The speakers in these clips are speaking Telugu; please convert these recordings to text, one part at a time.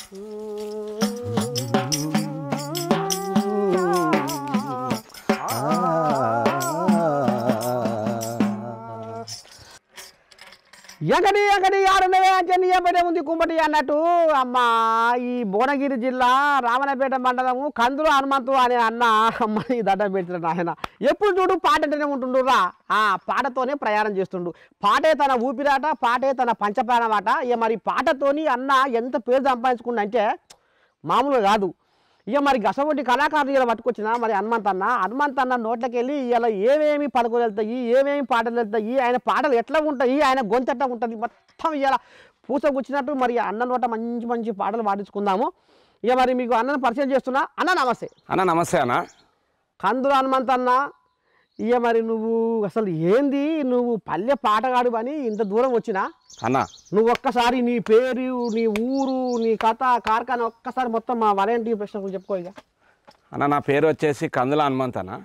ఎక్కడి ఎక్కడి ఆడున్నవే అంటే నీయపేట ఉంది కుంపటి అన్నట్టు అమ్మ ఈ భువనగిరి జిల్లా రామనపేట మండలము కందులు హనుమంతు అనే అన్న అమ్మ ఈ దండ పెట్టిన ఆయన ఎప్పుడు చూడు పాట అంటేనే ఉంటుండురా ఆ పాటతోనే ప్రయాణం చేస్తుండు పాటే తన ఊపిరాట పాటే తన పంచప్రాణమాట ఇక మరి పాటతోని అన్న ఎంత పేరు సంపాదించుకుండు అంటే మామూలుగా కాదు ఇక మరి గసవంటి కళాకారులు ఇలా పట్టుకొచ్చిన మరి హనుమంత్ అన్న హనుమంత్ అన్న నోట్లకి వెళ్ళి ఇలా ఏమేమి పలుకులు వెళ్తాయి ఏమేమి పాటలు వెళ్తాయి ఆయన పాటలు ఎట్లా ఉంటాయి ఆయన గొంతు ఎట్లా ఉంటుంది మొత్తం ఇలా పూసగుచ్చినట్టు మరి అన్న నోట మంచి మంచి పాటలు పాడించుకుందాము ఇక మరి మీకు అన్నను పరిచయం చేస్తున్నా అన్న నమస్తే అన్న నమస్తే అన్న కందులు హనుమంత్ అన్న ఇక మరి నువ్వు అసలు ఏంది నువ్వు పల్లె పాటగాడు అని ఇంత దూరం వచ్చినా అన్న నువ్వు ఒక్కసారి నీ పేరు నీ ఊరు నీ కథ కార్ఖాన ఒక్కసారి మొత్తం మా వరేంటి ప్రశ్నలు చెప్పుకో ఇక అన్న నా పేరు వచ్చేసి కందుల హనుమంత్ అన్న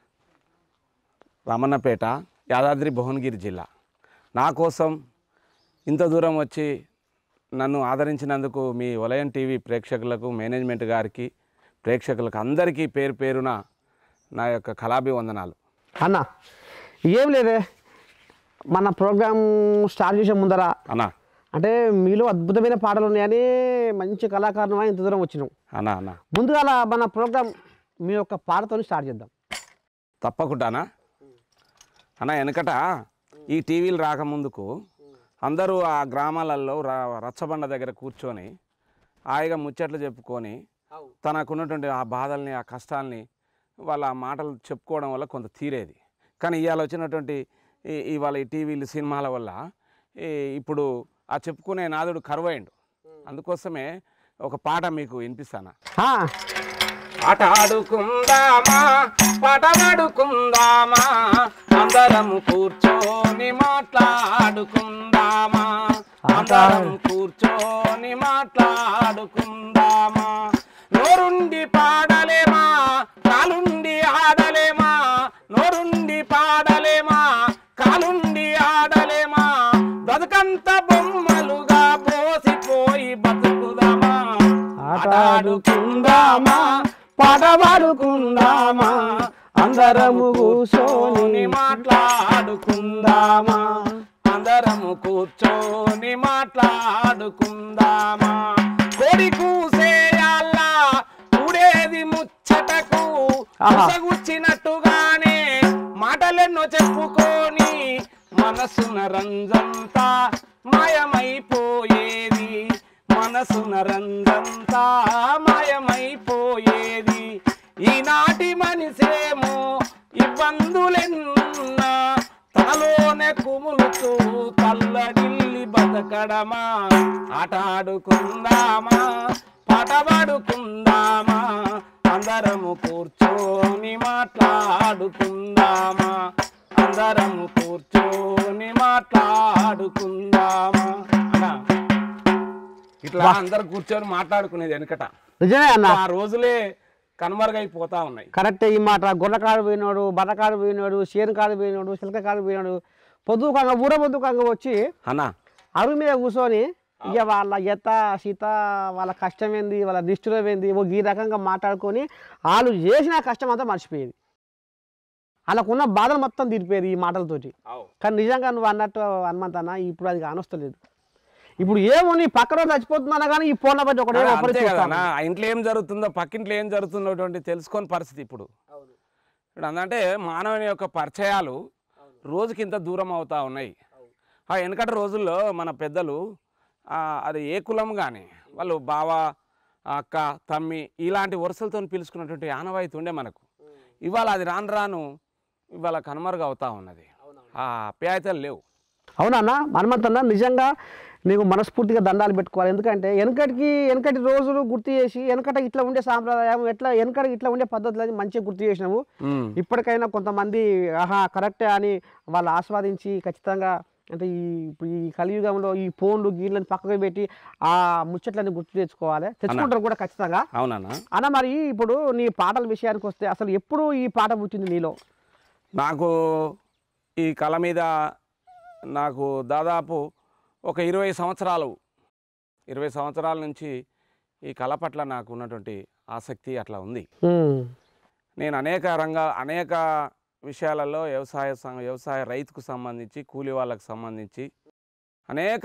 రమణపేట యాదాద్రి భువనగిరి జిల్లా నా కోసం ఇంత దూరం వచ్చి నన్ను ఆదరించినందుకు మీ వలయం టీవీ ప్రేక్షకులకు మేనేజ్మెంట్ గారికి ప్రేక్షకులకు అందరికీ పేరు పేరున నా యొక్క కళాభివందనాలు అన్న ఏం లేదే మన ప్రోగ్రామ్ స్టార్ట్ చేసే ముందర అన్న అంటే మీలో అద్భుతమైన పాటలు ఉన్నాయని మంచి కళాకారులు ఇంత దూరం వచ్చినాం అన్న అన్న ముందుగా మన ప్రోగ్రామ్ మీ యొక్క పాటతో స్టార్ట్ చేద్దాం తప్పకుండానా అన్న వెనకట ఈ టీవీలు రాకముందుకు అందరూ ఆ గ్రామాలలో ర- రచ్చబండ దగ్గర కూర్చొని హాయిగా ముచ్చట్లు చెప్పుకొని తనకున్నటువంటి ఆ బాధల్ని ఆ కష్టాల్ని వాళ్ళ ఆ మాటలు చెప్పుకోవడం వల్ల కొంత తీరేది కానీ ఇవాళ వచ్చినటువంటి ఈ- ఇవాళ ఈ టీవీలు సినిమాల వల్ల ఈ ఇప్పుడు ఆ చెప్పుకునే నాదుడు కరువైండు అందుకోసమే ఒక పాట మీకు వినిపిస్తాను ఆ, ఆట ఆడుకుందామా పాట పాడుకుందామా అందరము కూర్చొని మాట్లాడుకుందామా అందరం కూర్చొని మాట్లాడుకుందామా నోరుండి పాడలేమా కాలుండి ఆడలేమా నోరుండి పాడలేమా కాలుండి ఆడలేమా బతుకంత బొమ్మలుగా పోసిపోయి బతుకుదామా ఆట ఆడుకుందామా పాట పాడుకుందామా అందరము కూర్చొని మాట్లాడుకుందామా అందరము కూర్చొని మాట్లాడుకుందామా కోడి కూసేయాలా కూడేది ముచ్చటకు ఆహా. గుచ్చినట్టుగానే మాటలెన్నో చెప్పుకొని మనసున రంజంతా మాయమైపోయేది మనసున రంజంతా మాయమైపోయేది ఈనాటి మనిషేమో ఇబ్బందులెన్నా తనలోనే కుములుతూ తల్లడిల్లి బతకడమా ఆట ఆడుకుందామా పాట పాడుకుందామా అందరము కూర్చొని మాట్లాడుకుందామా అందరము కూర్చొని మాట్లాడుకుందామా అలా ఇట్లా అందరు కూర్చొని మాట్లాడుకునేది వెనకట నిజమే అన్న ఆ రోజులే కనుమరుగైపోతా ఉన్నాయి కరెక్టే ఈ మాట గొర్రెకాడు పోయినాడు బర్రకాడు పోయినాడు కాడు పోయినాడు చిలకకాడు పోయినాడు పొద్దుకంగా ఊర పొద్దుకంగా వచ్చి అన్న అరువు మీద కూర్చొని ఇక వాళ్ళ ఎత్త సీత వాళ్ళ కష్టం ఏంది వాళ్ళ నిష్ఠురం ఏంది ఓ ఈ రకంగా మాట్లాడుకొని వాళ్ళు చేసిన కష్టం అంతా మర్చిపోయేది వాళ్ళకున్న బాధలు మొత్తం తీరిపోయేది ఈ మాటలతోటి కానీ నిజంగా నువ్వు అన్నట్టు హనుమంత్ అన్న ఇప్పుడు అది కానొస్తలేదు ఇప్పుడు ఏమో నీ పక్కన చచ్చిపోతున్నా కానీ ఈ ఫోన్ల బట్టి ఒకటే అలా ఒకటి అంతే కదా చూస్తాను. అన్న. ఆ ఇంట్లో ఏం జరుగుతుందో పక్కింట్లో ఏం జరుగుతుందో అటువంటి తెలుసుకోని పరిస్థితి ఇప్పుడు ఇప్పుడు అంటే మానవుని యొక్క పరిచయాలు రోజుకి ఇంత దూరం అవుతా ఉన్నాయి ఆ వెనకటి రోజుల్లో మన పెద్దలు ఆ, అది ఏ కులం కానీ వాళ్ళు బావ అక్క తమ్మి ఇలాంటి వరుసలతో పిలుచుకున్నటువంటి ఆనవాయితీ ఉండే మనకు ఇవాళ అది రాను రాను ఇవాళ కనుమరుగు అవుతా ఉన్నది ఆ ఆప్యాయతలు లేవు అవునన్నా హనుమంత్ అన్న నిజంగా నీకు మనస్ఫూర్తిగా దండాలు పెట్టుకోవాలి ఎందుకంటే వెనకటికి వెనకటి రోజులు గుర్తు చేసి వెనకట ఇట్లా ఉండే సాంప్రదాయం ఎట్లా వెనకట ఇట్లా ఉండే పద్ధతులు అని మంచిగా గుర్తు చేసినావు ఉమ్. ఇప్పటికైనా కొంతమంది ఆహా కరెక్టే అని వాళ్ళు ఆస్వాదించి ఖచ్చితంగా అంటే ఈ ఇప్పుడు ఈ కలియుగంలో ఈ ఫోన్లు గీళ్ళని పక్కకు పెట్టి ఆ ముచ్చట్లని గుర్తు తెచ్చుకోవాలి తెచ్చుకుంటారు కూడా ఖచ్చితంగా అవునన్నా అన్న మరి ఇప్పుడు నీ పాటల విషయానికి వస్తే అసలు ఎప్పుడు ఈ పాట పుట్టింది నీలో నాకు ఈ కళ మీద నాకు దాదాపు ఒక ఇరవై సంవత్సరాలు ఇరవై సంవత్సరాల నుంచి ఈ కళ పట్ల నాకు ఉన్నటువంటి ఆసక్తి అట్లా ఉంది ఉమ్. నేను అనేక రంగా అనేక విషయాలలో వ్యవసాయ సం- వ్యవసాయ రైతుకు సంబంధించి కూలి వాళ్ళకు సంబంధించి అనేక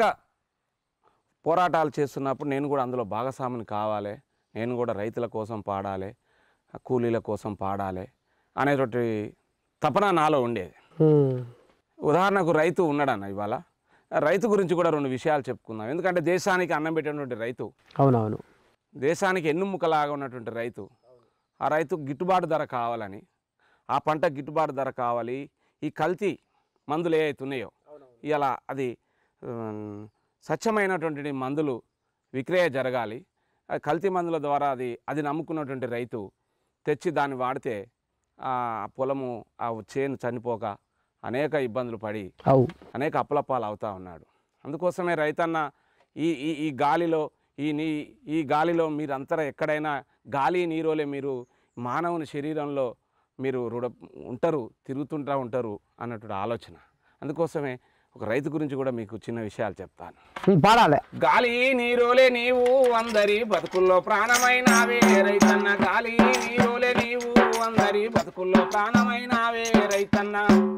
పోరాటాలు చేస్తున్నప్పుడు నేను కూడా అందులో భాగస్వామిని కావాలి నేను కూడా రైతుల కోసం పాడాలి కూలీల కోసం పాడాలి అనేటువంటి తపన నాలో ఉండేది ఉమ్. ఉదాహరణకు రైతు ఉన్నాడన్న ఇవాళ రైతు గురించి కూడా రెండు విషయాలు చెప్పుకుందాం ఎందుకంటే దేశానికి అన్నం పెట్టినటువంటి రైతు అవునవును దేశానికి ఎన్నుముకలాగా ఉన్నటువంటి రైతు ఆ రైతు గిట్టుబాటు ధర కావాలని ఆ పంట గిట్టుబాటు ధర కావాలి ఈ కల్తీ మందులు ఏ ఉన్నాయో ఇలా అది ఉమ్, స్వచ్ఛమైనటువంటి మందులు విక్రయ జరగాలి ఆ కల్తీ మందుల ద్వారా అది అది నమ్ముకున్నటువంటి రైతు తెచ్చి దాన్ని వాడితే ఆ పొలము ఆ చేను చనిపోక అనేక ఇబ్బందులు పడి అవు అనేక అప్పలపాలు అవుతా ఉన్నాడు అందుకోసమే రైతన్న ఈ ఈ ఈ గాలిలో ఈ నీ ఈ గాలిలో మీరు అంతర ఎక్కడైనా గాలి నీరోలే మీరు మానవుని శరీరంలో మీరు రుడ ఉంటారు తిరుగుతుంటా ఉంటారు అన్నటువంటి ఆలోచన అందుకోసమే ఒక రైతు గురించి కూడా మీకు చిన్న విషయాలు చెప్తాను ఉమ్, పాడాలి గాలి నీరోలే నీవు అందరి బతుకుల్లో ప్రాణమైనావే రైతన్న గాలి నీరోలే నీవు అందరి బతుకుల్లో ప్రాణమైనావే రైతన్న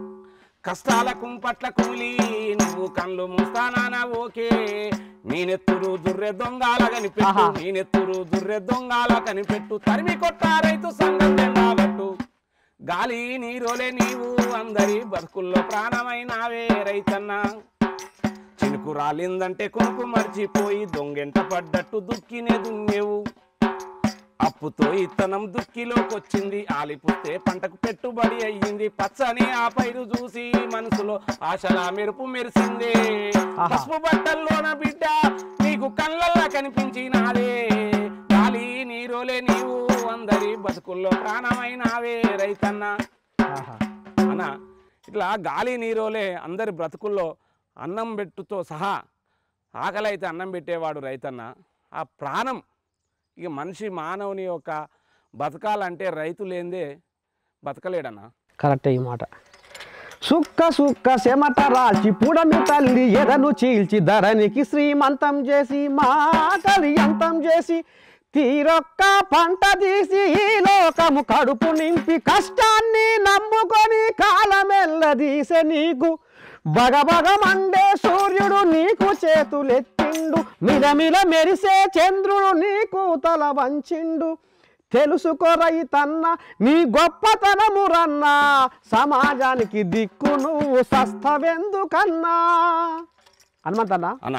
కష్టాల కుంపట్ల కూలి నువ్వు కళ్ళు మూస్తానా ఓకే మీ నెత్తురు దుర్రె దొంగాల కనిపెట్టు ఆహా. మీ నెత్తురు దుర్రె దొంగాల కనిపెట్టు తరిమి కొట్టా రైతు సంఘం జెండా పట్టు గాలి నీరోలే నీవు అందరి బతుకుల్లో ప్రాణమైనావే రైతన్న చినుకు రాలిందంటే కొనుకు మర్చిపోయి దొంగెంట పడ్డట్టు దుక్కినే దున్నేవు అప్పుతో ఇత్తనం దుక్కిలోకొచ్చింది ఆలిపుస్తే పంటకు పెట్టుబడి అయ్యింది పచ్చని ఆ పైరు చూసి మనసులో ఆశలా మెరుపు మెరిసిందే ఆహా. పసుపు బట్టల్లోన బిడ్డ నీకు కళ్ళల్లా కనిపించినాదే గాలి నీరోలే నీవు అందరి బతుకుల్లో ప్రాణమైనావే రైతన్నా ఆహా. అన్న ఇట్లా గాలి నీరోలే అందరి బ్రతుకుల్లో అన్నం పెట్టుతో సహా ఆకలి అయితే అన్నం పెట్టేవాడు రైతన్న ఆ ప్రాణం ఇక మనిషి మానవుని యొక్క బతకాలంటే రైతు లేనిదే బతకలేడన్న కరెక్టే ఈ మాట సుక్క సుక్క చెమట రాల్చి పుడమి తల్లి ఎదను చీల్చి ధరణికి శ్రీమంతం చేసి మాటలి అంతం చేసి తీరొక్క పంట తీసి ఈ లోకము కడుపు నింపి కష్టాన్ని నమ్ముకొని కాలమెల్లదీసె నీకు బగబగ మండే సూర్యుడు నీకు చేతులెత్తిండు మిలమిల మెరిసే చంద్రుడు నీకు తల వంచిండు తెలుసుకో రైతన్న నీ గొప్పతనము రన్నా సమాజానికి దిక్కు నువ్వు సస్తవెందుకన్నా హనుమంతన్న అన్న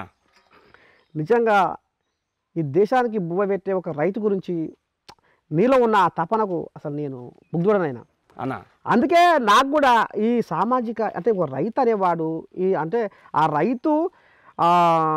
నిజంగా ఈ దేశానికి బువ్వ పెట్టే ఒక రైతు గురించి నీలో ఉన్న ఆ తపనకు అసలు నేను ముగ్ధుడనైనా అన్న అందుకే నాకు కూడా ఈ సామాజిక అంటే ఒక రైతు అనేవాడు ఈ అంటే ఆ రైతు ఆ,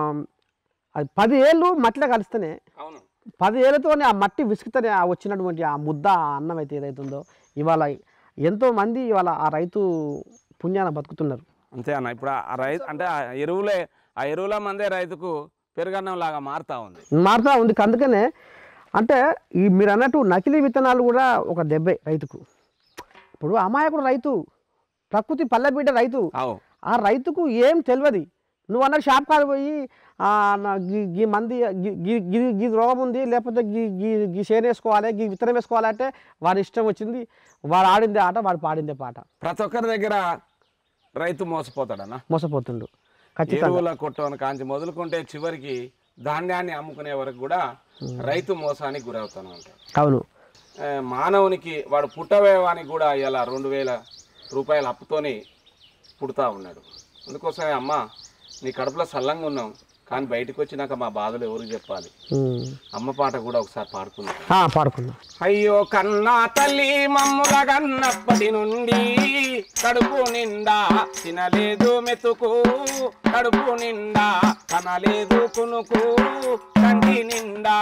అది పది ఏళ్ళు మట్టిలో కలిస్తేనే అవును పది ఏళ్ళతోనే ఆ మట్టి విసుకుతూనే ఆ వచ్చినటువంటి ఆ ముద్ద ఆ అన్నం అయితే ఏదైతుందో ఇవాళ ఎంతో మంది ఇవాళ ఆ రైతు పుణ్యాన బతుకుతున్నారు అంతే అన్న ఇప్పుడు ఆ రైతు అంటే ఆ ఎరువులే ఆ ఎరువుల మందే రైతుకు పెరుగన్నం లాగా మారుతా ఉంది మారుతూ ఉంది అందుకనే అంటే ఈ మీరు అన్నట్టు నకిలీ విత్తనాలు కూడా ఒక దెబ్బే రైతుకు ఇప్పుడు అమాయకుడు రైతు ప్రకృతి పల్లె బిడ్డ రైతు అవు ఆ రైతుకు ఏం తెలియదు నువ్వు అన్న షాప్ కాడ పోయి ఆ, నా గీ గీ మంది గీ గీ- గీ గీ రోగం ఉంది లేకపోతే గీ గీ గీ షేర్ వేసుకోవాలి గీ విత్తనం వేసుకోవాలంటే వాడి ఇష్టం వచ్చింది వాడు ఆడిందే ఆట వాడు పాడిందే పాట ప్రతి ఒక్కరి దగ్గర రైతు మోసపోతాడన్న మోసపోతుండు ఖచ్చితంగా ఎరువుల కొట్టను కాంచి మొదలుకుంటే చివరికి ధాన్యాన్ని అమ్ముకునే వరకు కూడా రైతు మోసానికి గురవుతాను అంటారు అవును ఆ, మానవునికి వాడు పుట్టవేవానికి కూడా ఇలా రెండు వేల రూపాయల అప్పుతోని పుడతా ఉన్నాడు అందుకోసమే అమ్మ నీ కడుపులో సల్లంగా ఉన్నాం కానీ బయటకు వచ్చినాక మా బాధలు ఎవరికి చెప్పాలి ఉమ్. అమ్మ పాట కూడా ఒకసారి పాడుకుందాం ఆ, పాడుకుందాం అయ్యో కన్నా తల్లి మమ్ముల కన్నప్పటి నుండి కడుపు నిండా తినలేదు మెతుకు కడుపు నిండా కనలేదు కునుకు కంటి నిండా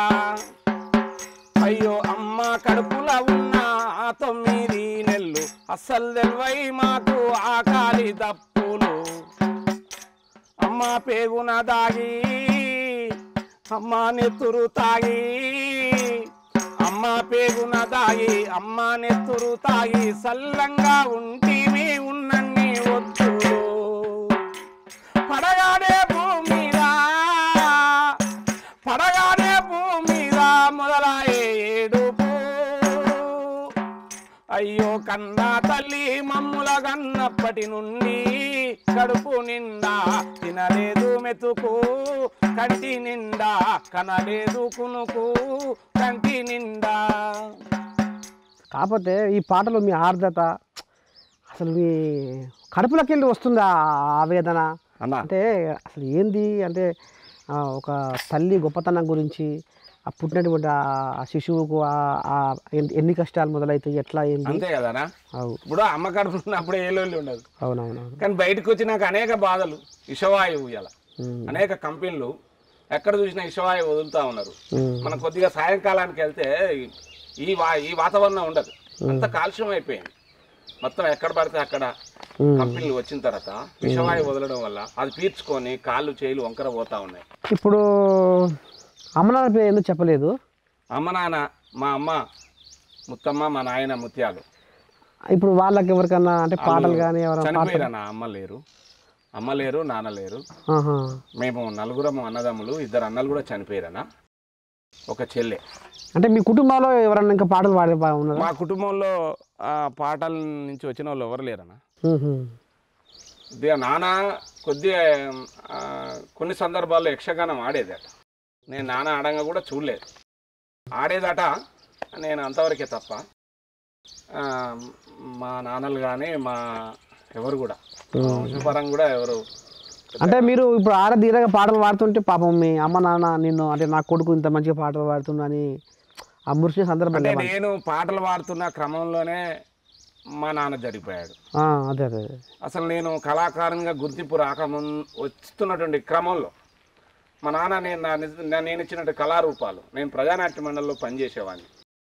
అయ్యో అమ్మ కడుపుల ఉన్న ఆ తొమ్మిది నెల్లు అస్సలు తెల్వై మాకు ఆకాలి దప్పులు అమ్మ పేగున దాగి అమ్మ నెత్తురు తాగి అమ్మ పేగున దాగి అమ్మ నెత్తురు తాగి సల్లంగా ఉంటివి ఉన్నన్ని వద్దులు పడగానే భూమిరా పడగానే భూమిరా అయ్యో కన్నా తల్లి మమ్ముల గన్నప్పటి నుండి కడుపు నిండా తినలేదు మెతుకు కంటి నిండా కనలేదు కునుకు కంటి నిండా కాకపోతే ఈ పాటలో మీ ఆర్ద్రత అసలు మీ కడుపులోకి వెళ్ళి వస్తుందా ఆ ఆవేదన అన్న అంటే అసలు ఏంది అంటే ఆ, ఒక తల్లి గొప్పతనం గురించి ఆ పుట్టినటువంటి ఆ- ఆ శిశువుకు ఆ- ఆ ఎన్ని- ఎన్ని కష్టాలు మొదలవుతాయి ఎట్లా ఏంది అంతే కదనా అవు ఇప్పుడు అమ్మ కడుపు ఉన్నప్పుడు ఏ లోళ్ళు ఉండదు అవునవునవును కానీ బయటకు వచ్చినాక అనేక బాధలు విషవాయువు ఇలా ఉమ్, అనేక కంపెనీలు ఎక్కడ చూసినా విషవాయువు వదులుతా ఉన్నారు ఉమ్, మనం కొద్దిగా సాయంకాలానికి వెళ్తే ఈ వా ఈ వాతావరణం ఉండదు అంత కాలుష్యం అయిపోయింది మొత్తం ఎక్కడ పడితే అక్కడ ఉమ్. కంపెనీలు వచ్చిన తర్వాత విషవాయువు వదలడం వల్ల అది పీల్చుకొని కాళ్ళు చేయిలు వంకర పోతా ఉన్నాయి ఇప్పుడు అమ్మ నాన్న పేరు ఎందుకు చెప్పలేదు అమ్మ నాన్న మా అమ్మ ముత్తమ్మ మా నాయన ముత్యాలు ఇప్పుడు వాళ్ళకి ఎవరికన్నా అంటే పాటలు కానీ ఎవరైనా పాటలు చనిపోయారు నా అమ్మ లేరు అమ్మ లేరు నాన్న లేరు ఆహా. మేము నలుగురము అన్నదమ్ములు ఇద్దరు అన్నలు కూడా చనిపోయారన్న ఒక చెల్లె అంటే మీ కుటుంబంలో ఎవరన్నా ఇంకా పాటలు పాడే బా- ఉన్నారా మా కుటుంబంలో ఆ పాటల నుంచి వచ్చిన వాళ్ళు ఎవరు లేరన్నా ఉహు. కొద్దిగా నాన్న కొద్దిగా ఆ, కొన్ని సందర్భాల్లో యక్షగానం ఆడేదట నేను నాన్న ఆడంగా కూడా చూడలేదు ఆడేదట నేను అంతవరకే తప్ప ఆ, మా నాన్నలు కానీ మా ఎవరు కూడా మా వంశపరంగా కూడా ఎవరు అంటే మీరు ఇప్పుడు ఆడ తీరగా పాటలు పాడుతుంటే పాపం మీ అమ్మ నాన్న నిన్ను అంటే నా కొడుకు ఇంత మంచిగా పాటలు పాడుతుందని ఆ మురిసిన సందర్భం అంటే లేవా? నేను పాటలు పాడుతున్న క్రమంలోనే మా నాన్న జరిగిపోయాడు ఆ, అదే అదే అదే. అసలు నేను కళాకారునిగా గుర్తింపు రాకముందు వస్తున్నటువంటి క్రమంలో మా నాన్న నేను నా నిజ- నా- నేను ఇచ్చినటువంటి కళారూపాలు నేను ప్రజానాట్య మండలిలో పనిచేసేవాడిని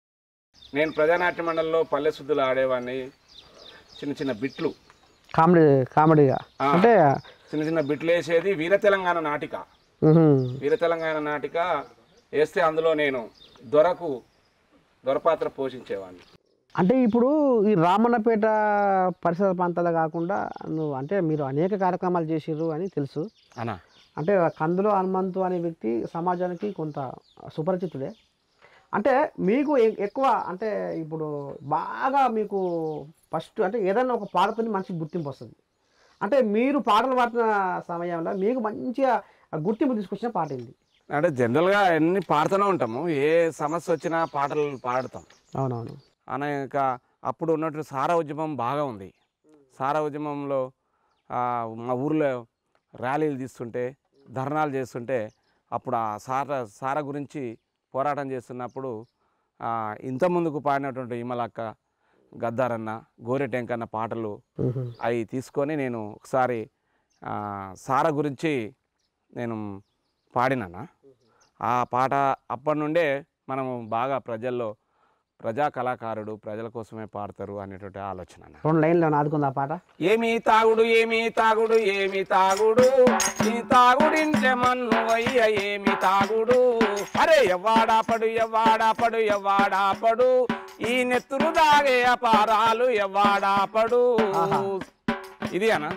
నేను ప్రజానాట్య మండలిలో పల్లె శుద్ధులు ఆడేవాడిని చిన్న చిన్న బిట్లు కామెడీ కామెడీగా ఆ. అంటే చిన్న చిన్న బిట్లు వేసేది వీర తెలంగాణ నాటిక ఉహు. వీర తెలంగాణ నాటిక వేస్తే అందులో నేను దొరకు దొరపాత్ర పోషించేవాడిని అంటే ఇప్పుడు ఈ రామన్నపేట పరిసర ప్రాంతాలు కాకుండా నువ్వు అంటే మీరు అనేక కార్యక్రమాలు చేసిర్రు అని తెలుసు అనా అంటే కందులో హనుమంతు అనే వ్యక్తి సమాజానికి కొంత సుపరిచితుడే అంటే మీకు ఎ- ఎక్కువ అంటే ఇప్పుడు బాగా మీకు ఫస్ట్ అంటే ఏదైనా ఒక పాటతోని మంచి గుర్తింపు వస్తుంది అంటే మీరు పాటలు పాడుతున్న సమయంలో మీకు మంచిగా గుర్తింపు తీసుకొచ్చిన పాట ఏంది అంటే జనరల్గా అన్ని పాడుతూనే ఉంటాము ఏ సమస్య వచ్చినా పాటలు పాడతాం అవునవును అనేక అప్పుడు ఉన్నటువంటి సారా ఉద్యమం బాగా ఉంది సారా ఉద్యమంలో ఆ, మా ఊర్లో ర్యాలీలు తీస్తుంటే ధర్నాలు చేస్తుంటే అప్పుడు ఆ సార సారా గురించి పోరాటం చేస్తున్నప్పుడు ఆ, ఇంత ముందుకు పాడినటువంటి ఇమలక్క గద్దారన్న గోరెటెంకన్న పాటలు మ్హూ. అవి తీసుకొని నేను ఒకసారి ఆ, సారా గురించి నేను పాడినానా ఆ పాట అప్పటి నుండే మనము బాగా ప్రజల్లో ప్రజా కళాకారుడు ప్రజల కోసమే పాడతారు అనేటువంటి ఆలోచన అన్న. రెండు లైన్లో ఆదుకుంది ఆ పాట ఏమి తాగుడు ఏమి తాగుడు ఏమి తాగుడు ఈ తాగుడింటే మన్ను అయ్య ఏమి తాగుడు అరే ఎవ్వాడాపడు ఎవ్వాడాపడు ఎవ్వాడాపడు ఈ నెత్తురు దాగే అపారాలు ఎవ్వాడాపడు ఆహా. ఇది అన్న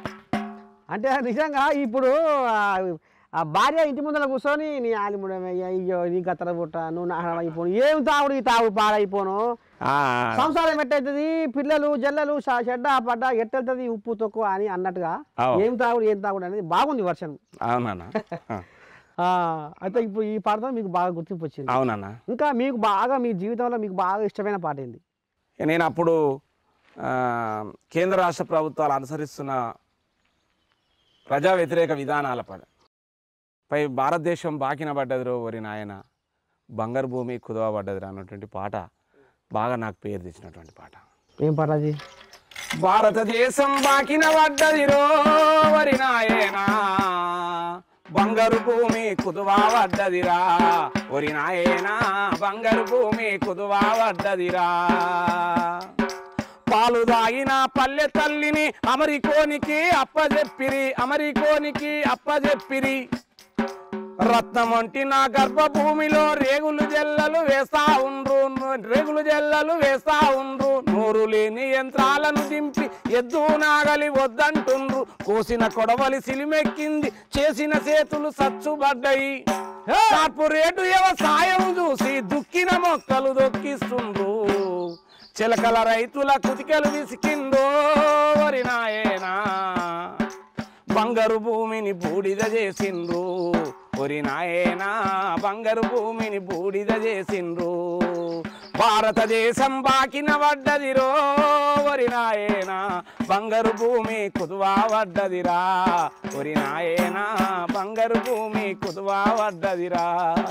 అంటే నిజంగా ఇప్పుడు ఆ- ఆ భార్య ఇంటి ముందర కూర్చొని నీ ఆలిముడమయ్య అయ్యో నీ గత్తర పుట్ట నువ్వు నాశనం అయిపోను ఏం తాగుడు ఈ తాగుడు పాడైపోను ఆ, సంసారం ఎట్టవుతుంది పిల్లలు జల్లలు ష- చెడ్డ పడ్డ ఎట్టెళ్తుంది ఉప్పు తక్కువ అని అన్నట్టుగా అవు. ఏం తాగుడు ఏం తాగుడు అనేది బాగుంది వర్షన్ అవునన్న ఆ, అయితే ఇప్పుడు ఈ పాటతో మీకు బాగా గుర్తింపు వచ్చింది అవునన్న ఇంకా మీకు బాగా మీ జీవితంలో మీకు బాగా ఇష్టమైన పాట ఏంది నేను అప్పుడు ఆ, కేంద్ర రాష్ట్ర ప్రభుత్వాలు అనుసరిస్తున్న ప్రజా వ్యతిరేక విధానాల పై పై భారతదేశం బాకిన పడ్డదిరో వరి నాయన బంగారు భూమి కుదవ పడ్డదిరా అన్నటువంటి పాట బాగా నాకు పేరు తెచ్చినటువంటి పాట ఏం పాట అది భారతదేశం బాకిన పడ్డదిరో వరి నాయనా బంగారు భూమి కుదువా పడ్డదిరా వరి నాయనా బంగారు భూమి కుదువా పడ్డదిరా పాలు దాగిన పల్లె తల్లిని అమరికోనికి అప్పజెప్పిరి అమరికోనికి అప్పజెప్పిరి రత్నం వంటి నా గర్భభూమిలో రేగులు జల్లలు వేస్తా ఉండ్రు రేగులు జల్లలు వేస్తా ఉండ్రు నోరు లేని యంత్రాలను దింపి ఎద్దు నాగలి వద్దంటుండ్రు కోసిన కొడవలి సిలిమెక్కింది చేసిన చేతులు సచ్చుబడ్డాయి కార్పొరేటు వ్యవసాయం చూసి దుక్కిన మొక్కలు దొక్కిస్తుండ్రు చిలకల రైతుల కుతికెలు విసికిందో వరి నాయనా బంగారు భూమిని బూడిద చేసిండ్రు ఒరి నాయనా బంగారు భూమిని బూడిద చేసిండ్రు భారతదేశం బాకిన పడ్డదిరో ఒరి నాయనా బంగారు భూమి కుదువా పడ్డదిరా ఒరి నాయనా బంగారు భూమి కుదువా పడ్డదిరా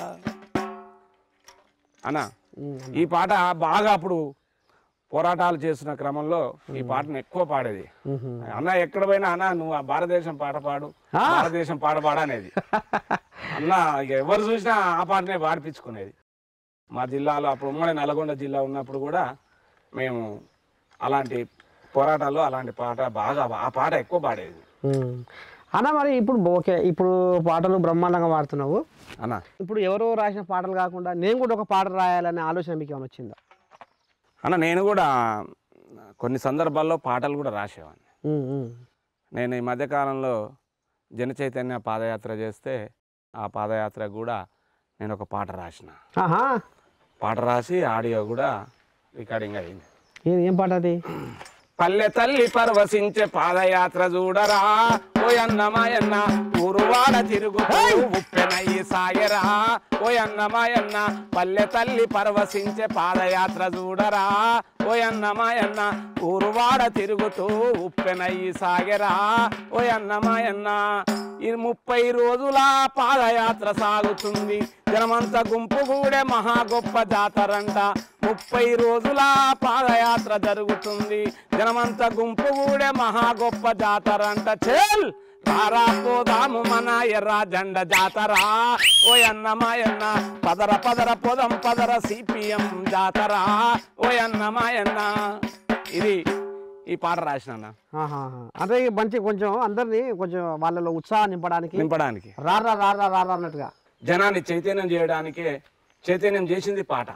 అన్నా ఉమ్. ఈ పాట బాగా అప్పుడు పోరాటాలు చేస్తున్న క్రమంలో ఈ పాటను ఎక్కువ పాడేది ఉహు. అన్న ఎక్కడ పోయినా అన్న నువ్వు ఆ భారతదేశం పాట పాడు ఆ? భారతదేశం పాట పాడు అనేది అన్న ఇక ఎవరు చూసినా ఆ పాటనే పాడిపించుకునేది మా జిల్లాలో అప్పుడు ఉమ్మడి నల్గొండ జిల్లా ఉన్నప్పుడు కూడా మేము అలాంటి పోరాటాల్లో అలాంటి పాట బాగా ఆ పాట ఎక్కువ పాడేది ఉమ్. అన్న మరి ఇప్పుడు ఓకే ఇప్పుడు పాటలు బ్రహ్మాండంగా పాడుతున్నావు అన్న ఇప్పుడు ఎవరో రాసిన పాటలు కాకుండా నేను కూడా ఒక పాట రాయాలనే ఆలోచన మీకు ఏమైనా వచ్చిందా అన్న నేను కూడా కొన్ని సందర్భాల్లో పాటలు కూడా రాసేవాడిని ఉమ్, ఉమ్. నేను ఈ మధ్యకాలంలో జన చైతన్య పాదయాత్ర చేస్తే ఆ పాదయాత్ర కూడా నేను ఒక పాట రాసిన ఆహా పాట రాసి ఆడియో కూడా రికార్డింగ్ అయింది ఏం ఏం పాట అది పల్లె తల్లి పరవశించే పాదయాత్ర చూడరా ఓయన్న మాయన్న ఊరువాడ తిరుగుతూ ఉప్పెనయ్యి సాగరా ఓయన్న మాయన్న పల్లె తల్లి పరవశించే పాదయాత్ర చూడరా ఓయన్న మాయన్న ఊరువాడ తిరుగుతూ ఉప్పెనయ్యి సాగరా ఓయన్న మాయన్న ఈ ముప్పై రోజుల పాదయాత్ర సాగుతుంది జనమంతా గుంపు కూడే మహా గొప్ప జాతరంట ముప్పై రోజుల పాదయాత్ర జరుగుతుంది జనమంతా గుంపు కూడే మహా గొప్ప జాతరంట చెల్ రారా పోదాము మన ఎర్ర జెండ జాతర ఓ అన్న మాయన్న పదర పదర పోదం పదర సిపిఎం జాతర ఓ అన్న మాయన్న ఇది ఈ పాట రాసిన ఆహాహా. అంటే ఈ మంచి కొంచెం అందరినీ కొంచెం వాళ్ళలో ఉత్సాహం నింపడానికి నింపడానికి రారా రారా రారా అన్నట్టుగా జనాన్ని చైతన్యం చేయడానికే చైతన్యం చేసింది పాట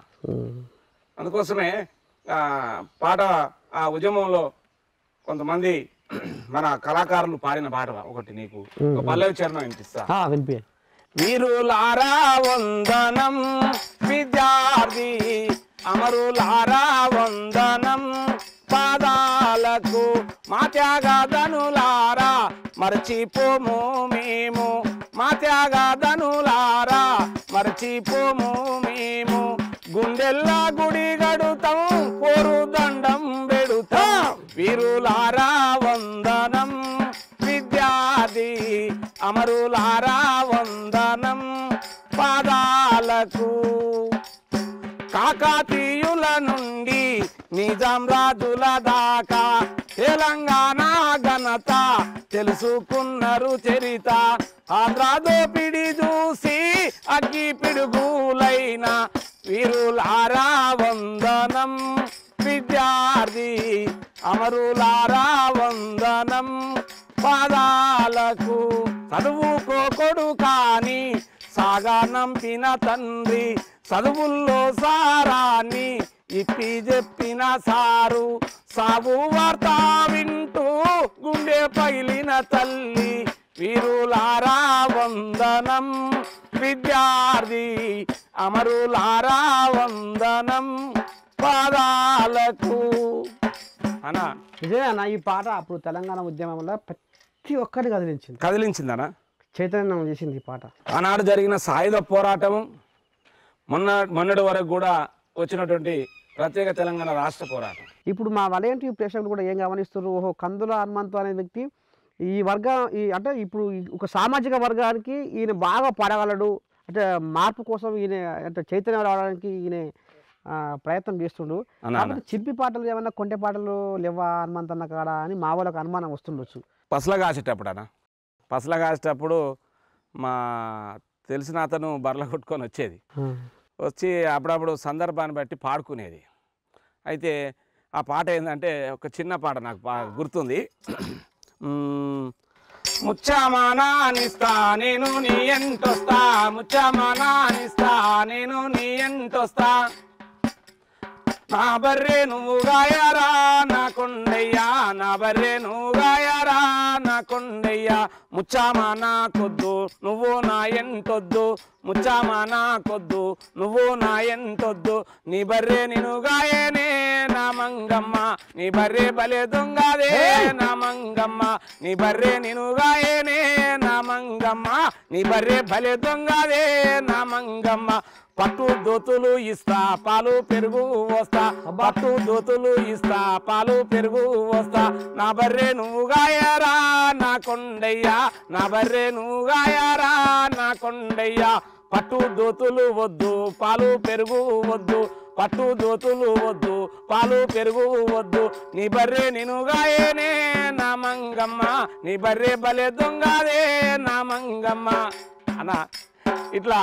అందుకోసమే ఆ, పాట ఆ ఉద్యమంలో కొంతమంది మన కళాకారులు పాడిన పాట ఒకటి నీకు ఒక పల్లవి చరణం వినిపిస్తా ఆ, వినిపి వీరులారా వందనం విద్యార్థి అమరులారా వందనం పాదాలకు మా త్యాగదనులారా మరచిపోము మేము మా త్యాగదనులారా మరచిపోము మేము గుండెల్లా గుడి గడుతాం కోరు దండం పెడుతాం వీరులారా వందనం విద్యార్థి అమరులారా వందనం పాదాలకు కాకాతీయుల నుండి నిజాం రాజుల దాకా తెలంగాణ ఘనత తెలుసుకున్నారు చరిత ఆంధ్ర దోపిడి చూసి అగ్గి పిడుగులైన వీరులారా వందనం విద్యార్థి అమరులారా వందనం పాదాలకు చదువుకోకొడు కాని సాగా నంపిన తండ్రి చదువుల్లో సారాన్ని ఇప్పి చెప్పిన సారు సాగు వార్త వింటూ గుండె పగిలిన తల్లి వీరులారా వందనం విద్యార్థి అమరులారా వందనం పాదాలకు అనా నిజమే అన్న ఈ పాట అప్పుడు తెలంగాణ ఉద్యమంలో ప్రతి ఒక్కరిని కదిలించింది కదిలించిందనా చైతన్యం చేసింది ఈ పాట ఆనాడు జరిగిన సాయుధ పోరాటం మొన్న మొన్నటి వరకు కూడా వచ్చినటువంటి ప్రత్యేక తెలంగాణ రాష్ట్ర పోరాటం ఇప్పుడు మా వలయంటి ప్రేక్షకులు కూడా ఏం గమనిస్తున్నారు ఓహో కందుల హనుమంతు అనే వ్యక్తి ఈ వర్గం ఈ అంటే ఇప్పుడు ఈ ఒక సామాజిక వర్గానికి ఈయన బాగా పాడగలడు అంటే మార్పు కోసం ఈయన అంటే చైతన్యం రావడానికి ఈయన ఆ, ప్రయత్నం చేస్తుండు అన్న అన్న కాబట్టి చిప్పి పాటలు ఏమన్నా కొంటె పాటలు లేవా హనుమంత్ అన్న కాడ అని మా వాళ్ళకి అనుమానం వస్తుండొచ్చు పసల కాసేటప్పుడు అన్న పసల కాసేటప్పుడు మా తెలిసిన అతను బర్ల కొట్టుకొని వచ్చేది వచ్చి అప్పుడప్పుడు సందర్భాన్ని బట్టి పాడుకునేది అయితే ఆ పాట ఏంటంటే ఒక చిన్న పాట నాకు బాగా గుర్తుంది మ్మ్. ముచ్చమానానిస్తా నేను నీ ఎంటొస్తా ముచ్చమానానిస్తా నేను నీ ఎంటొస్తా నా బర్రె నువ్వు గాయరా నా కొండయ్యా నా బర్రె నువ్వు గాయరా నా కొండయ్య ముచ్చామా నాకొద్దు నువ్వు నా ఎంటొద్దు ముచ్చామా నాకొద్దు నువ్వు నా ఎంటొద్దు నీ బర్రె నిను గాయనే నా మంగమ్మ నీ బర్రె బలే దొంగదే నా మంగమ్మ నీ బర్రె నిను గాయనే నా మంగమ్మ నీ బర్రె బలే దొంగదే నా మంగమ్మ పట్టు దోతులు ఇస్తా పాలు పెరుగు వస్తా పట్టు దోతులు ఇస్తా పాలు పెరుగు వస్తా నా బర్రె నువ్వు గాయారా నా కొండయ్యా నా బర్రె నువ్వు గాయారా నా కొండయ్యా పట్టు దోతులు వద్దు పాలు పెరుగు వద్దు పట్టు దోతులు వద్దు పాలు పెరుగు వద్దు నీ బర్రె నిను గాయనే నా మంగమ్మ నీ బర్రె బలే దొంగదే నా మంగమ్మ అన్న ఇట్లా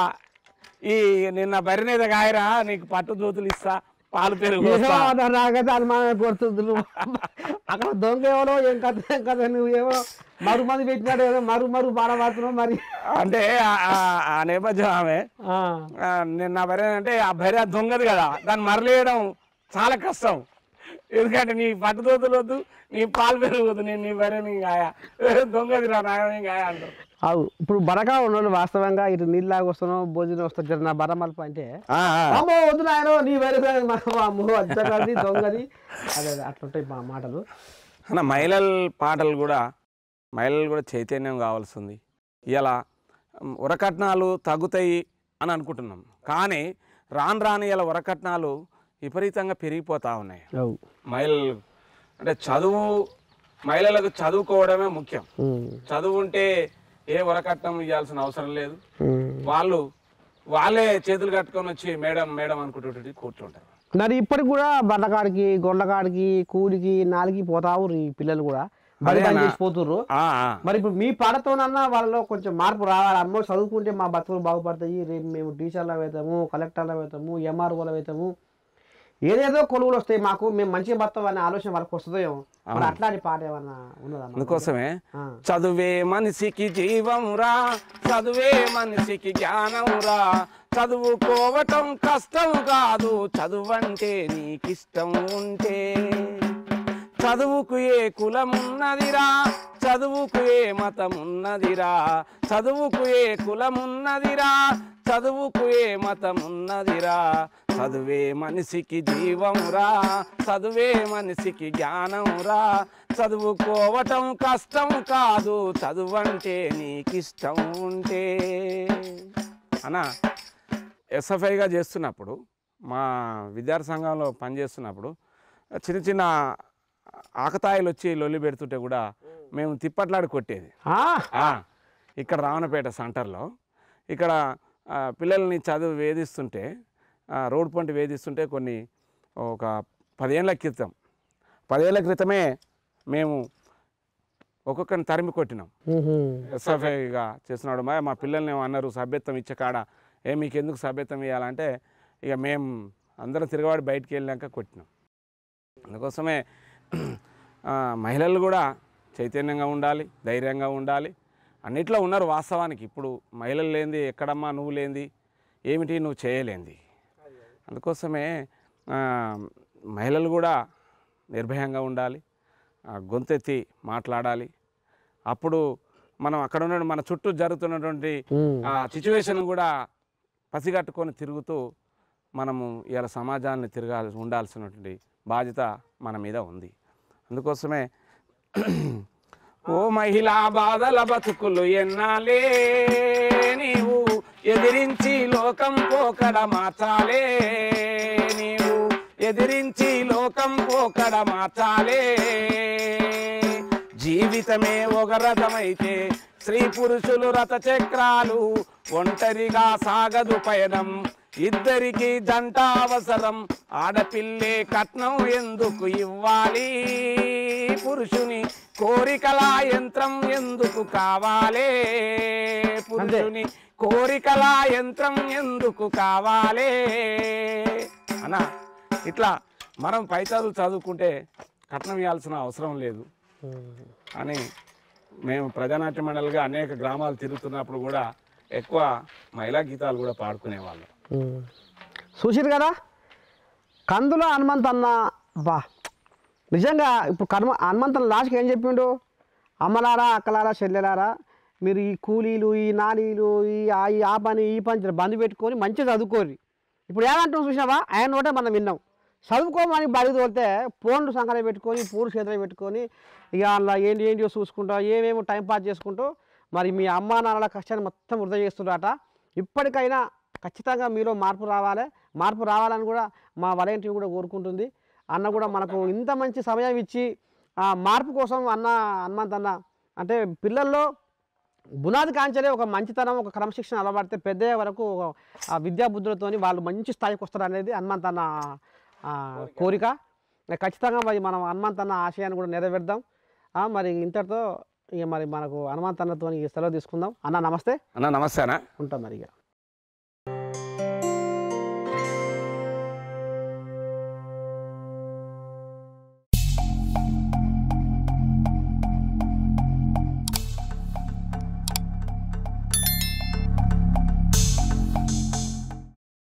ఈ నిన్న బరినేద గాయరా నీకు పట్టు దోతులు ఇస్తా పాలు పెరుగు వస్తా. నాకైతే అనుమానం కొడుతుంది నువ్వు అక్కడ దొంగ ఎవరో ఏం కథ ఏం కథ నువ్వు ఎవరో మరు మంది పెట్టినాడు ఏదో మరు మరు బాధపడుతున్నావు మరి అంటే ఆ- ఆ- ఆ నేపథ్యం ఆమె ఆ. ఆ, నిన్న బర్రె అంటే ఆ బర్రె దొంగది కదా దాన్ని మరలేయడం చాలా కష్టం ఎందుకంటే నీ పట్టు దోతులు వద్దు నీ పాలు పెరుగు వద్దు నేను నీ బర్రె నీ గాయ దొంగది రా నాయన గాయ అంటారు అవు ఇప్పుడు బరగా ఉన్నోళ్ళు వాస్తవంగా ఇటు నీళ్ళలాగా వస్తున్నావు భోజనం వస్తావు జర నా బర మలుపు అంటే ఆ, ఆ. అమ్మో వద్దు నాయన నీ వెరుగు అమ్మో అచ్చగది దొంగది అదే అదే అట్లుంటాయి మా మాటలు అన్న మహిళల పాటలు కూడా మహిళలు కూడా చైతన్యం కావాల్సి ఉంది ఇలా ఉరకట్నాలు తగ్గుతాయి అని అనుకుంటున్నాం కానీ రాను రాని ఇలా ఉరకట్నాలు విపరీతంగా పెరిగిపోతూ ఉన్నాయి అవు మహిళలు అంటే చదువు మహిళలకు చదువుకోవడమే ముఖ్యం ఉమ్. చదువు ఉంటే ఏ వరకట్నం ఇవ్వాల్సిన అవసరం లేదు ఉమ్. వాళ్ళు వాళ్ళే చేతులు కట్టుకొని వచ్చి మేడం మేడం అనుకుంటుంటే కూర్చుంటారు మరి ఇప్పటికి కూడా బండకాడికి గొడ్లకాడికి కూలికి నాలికి పోతావు ఈ పిల్లలు కూడా బడి అదేనా? చేసి పోతుర్రు ఆ, ఆ. మరి ఇప్పుడు మీ పాటతోనన్నా వాళ్ళలో కొంచెం మార్పు రావాలి అమ్మో చదువుకుంటే మా బతుకులు బాగుపడతాయి రేపు మేము టీచర్లు అవుతాము కలెక్టర్లు అవుతాము ఎంఆర్ఓలు అవుతాము ఏదేదో కొలువులు వస్తాయి మాకు మేము మంచిగా బతాం అనే ఆలోచన వాళ్ళకి వస్తుందో మరి అట్లాంటి పాట ఏమన్నా ఉన్నదా మనకు? అందుకోసమే ఆ. చదువే మనిషికి జీవం రా చదువే మనిషికి జ్ఞానం రా చదువుకోవటం కష్టం కాదు చదువంటే నీకిష్టం ఉంటే చదువుకు ఏ కులమున్నదిరా చదువుకు ఏ మతమున్నదిరా చదువుకు ఏ కులమున్నదిరా చదువుకు ఏ మతమున్నదిరా చదువే మనిషికి జీవం రా చదువే మనిషికి జ్ఞానం రా చదువుకోవటం కష్టం కాదు చదువంటే నీకిష్టం ఉంటే అనా ఎస్ఎఫ్ఐగా చేస్తున్నప్పుడు మా విద్యార్థి సంఘంలో పనిచేస్తున్నప్పుడు చిన్న చిన్న ఆకతాయిలు వచ్చి లొల్లి పెడుతుంటే కూడా మేము తిప్పట్లాడి కొట్టేది ఆ, ఆ, ఇక్కడ రావణపేట సెంటర్లో ఇక్కడ ఆ, పిల్లల్ని చదువు వేధిస్తుంటే ఆ, రోడ్ పంటి వేధిస్తుంటే కొన్ని ఒక పదేళ్ల క్రితం పదేళ్ల క్రితమే మేము ఒక్కొక్కరిని తరిమి కొట్టినాం ఉహుం. ఎస్ఎఫ్ఐగా చేస్తున్నాడు మా మా పిల్లల్ని ఏమో అన్నారు సభ్యత్వం ఇచ్చే కాడ ఏ మీకు ఎందుకు సభ్యత్వం ఇవ్వాలంటే ఇక మేము అందరం తిరగబడి బయటికి వెళ్ళాక కొట్టినాం అందుకోసమే ఆ, మహిళలు కూడా చైతన్యంగా ఉండాలి ధైర్యంగా ఉండాలి అన్నిట్లో ఉన్నారు వాస్తవానికి ఇప్పుడు మహిళలు లేనిది ఎక్కడమ్మా నువ్వు లేనిది ఏమిటి నువ్వు చేయలేంది అందుకోసమే ఆ, మహిళలు కూడా నిర్భయంగా ఉండాలి ఆ, గొంతెత్తి మాట్లాడాలి అప్పుడు మనం అక్కడ ఉన్న మన చుట్టూ జరుగుతున్నటువంటి ఉమ్. ఆ సిచ్యువేషన్ కూడా పసిగట్టుకొని తిరుగుతూ మనము ఇలా సమాజాన్ని తిరగాలి ఉండాల్సినటువంటి బాధ్యత మన మీద ఉంది అందుకోసమే ఓ మహిళా బాధల బతుకులు ఎన్నాలే నీవు ఎదిరించి లోకం పోకడ మార్చాలే నీవు ఎదిరించి లోకం పోకడ మార్చాలే జీవితమే ఒక రథమైతే స్త్రీ పురుషులు రథ చక్రాలు ఒంటరిగా సాగదు పయనం ఇద్దరికి జంట అవసరం ఆడపిల్లే కట్నం ఎందుకు ఇవ్వాలి పురుషుని కోరికల యంత్రం ఎందుకు కావాలే పురుషుని కోరికల యంత్రం ఎందుకు కావాలే అన్నా ఇట్లా మనం పై చదువు చదువుకుంటే కట్నం ఇవ్వాల్సిన అవసరం లేదు అని మేము ప్రజానాట్య మండలిగా అనేక గ్రామాలు తిరుగుతున్నప్పుడు కూడా ఎక్కువ మహిళా గీతాలు కూడా పాడుకునేవాళ్ళం ఉమ్. చూసిరు కదా కందుల హనుమంత్ అన్న బా నిజంగా ఇప్పుడు కర్మ హనుమంత్ అన్న లాస్ట్కి ఏం చెప్పిండు అమ్మలారా అక్కలారా చెల్లెలారా మీరు ఈ కూలీలు ఈ నానీలు ఈ ఆ ఈ ఆ పని ఈ పని బంద్ పెట్టుకొని మంచిగా చదువుకోరు ఇప్పుడు ఏమంటాం చూసినావా ఆయన నోటే మనం విన్నాం చదువుకోమని బడి తోలితే ఫోన్లు సంకర పెట్టుకొని పూలు చేతులు పెట్టుకొని ఇక అలా ఏంటి ఏంటి చూసుకుంటా ఏమేమో టైం పాస్ చేసుకుంటూ మరి మీ అమ్మా నాన్నల కష్టాన్ని మొత్తం వృధా చేస్తున్నారట ఇప్పటికైనా ఖచ్చితంగా మీలో మార్పు రావాలి మార్పు రావాలని కూడా మా వలయంటీ కూడా కోరుకుంటుంది అన్న కూడా మనకు ఇంత మంచి సమయం ఇచ్చి ఆ మార్పు కోసం అన్న హనుమంత్ అన్న అంటే పిల్లల్లో బునాది కాంచలే ఒక మంచితనం ఒక క్రమశిక్షణ అలవాడితే పెద్ద వరకు ఒక ఆ విద్యా బుద్ధులతోని వాళ్ళు మంచి స్థాయికి వస్తారు అనేది హనుమంత్ అన్న ఆ, కోరిక ఖచ్చితంగా మరి మనం హనుమంత్ అన్న ఆశయాన్ని కూడా నెరవేర్దాం ఆ, మరి ఇంతటితో ఇక మరి మనకు హనుమంత్ అన్నతో సెలవు తీసుకుందాం అన్న నమస్తే అన్న నమస్తే అన్న ఉంటాం మరి ఇక